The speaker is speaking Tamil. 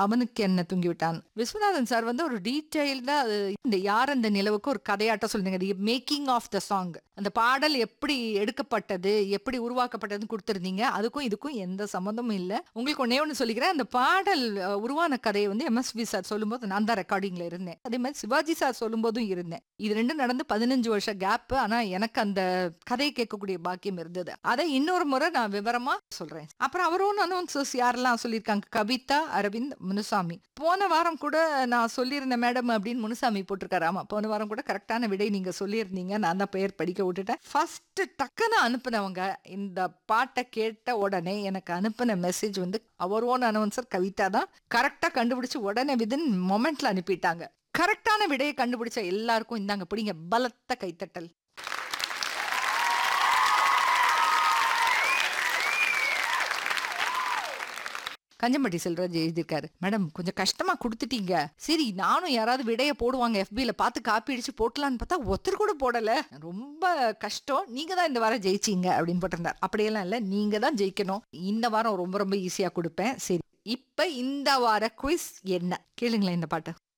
அவனுக்கு என்ன தூங்கி விட்டான் விஸ்வநாதன் சார் வந்து ஒரு டீட்டெயில்டா இந்த யார் அந்த நிலவுக்கு ஒரு கதையாட்டம் சொல்லுங்க மேக்கிங் ஆஃப் த சாங் அந்த பாடல் எப்படி எடுக்கப்பட்டது எப்படி உருவாக்கப்பட்டதுன்னு கொடுத்துருந்தீங்க அதுக்கும் இதுக்கும் எந்த சம்மந்தமும் இல்லை உங்களுக்கு ஒன்னே ஒன்று சொல்லிக்கிறேன் அந்த பாடல் அஹ், உருவான கதையை வந்து எம்எஸ்வி சார் சொல்லும்போது நான் தான் ரெக்கார்டிங்ல இருந்தேன் அதே மாதிரி சிவாஜி சார் சொல்லும்போதும் இருந்தேன் இது ரெண்டும் நடந்து பதினஞ்சு வருஷம் கேப் ஆனா எனக்கு அந்த கதையை கேட்கக்கூடிய பாக்கியம் இருந்தது அதை இன்னொரு முறை நான் விவரமா சொல்றேன் அப்புறம் அவரும் அனௌன்சர்ஸ் யாரெல்லாம் சொல்லியிருக்காங்க கவிதா அரவிந்த் முனுசாமி போன வாரம் கூட நான் சொல்லியிருந்தேன் மேடம் அப்படின்னு முனுசாமி போட்டிருக்காரு ஆமா போன வாரம் கூட கரெக்டான விடை நீங்க சொல்லியிருந்தீங்க நான் தான் பெயர் படிக்க விட்டுட்டேன் ஃபர்ஸ்ட் டக்குன்னு அனுப்புனவங்க இந்த பாட்டை கேட்ட உடனே எனக்கு அனுப்பின மெசேஜ் வந்து அவர் ஓன் அனௌன்சர் கவிதா தான் கரெக்டா கண்டுபிடிச்சு உடனே விதின் மொமெண்ட்ல அனுப்பிட்டாங்க கரெக்டான விடையை கண்டுபிடிச்ச எல்லாருக்கும் இந்தாங்க பிடிங்க பலத்த கைத்தட்டல் கஞ்சம்பட்டி செல்வராஜ் எழுதியிருக்காரு மேடம் கொஞ்சம் கஷ்டமா கொடுத்துட்டீங்க சரி நானும் யாராவது விடைய போடுவாங்க FB-ல பார்த்து காப்பி அடிச்சு போட்டலான்னு பார்த்தா ஒருத்தர் கூட போடல ரொம்ப கஷ்டம் நீங்க தான் இந்த வாரம் ஜெயிச்சீங்க அப்படின்னு போட்டிருந்தார் அப்படியெல்லாம் இல்ல நீங்க தான் ஜெயிக்கணும் இந்த வாரம் ரொம்ப ரொம்ப ஈஸியா கொடுப்பேன் சரி இப்ப இந்த வார குவிஸ் என்ன கேளுங்களேன் இந்த பாட்டு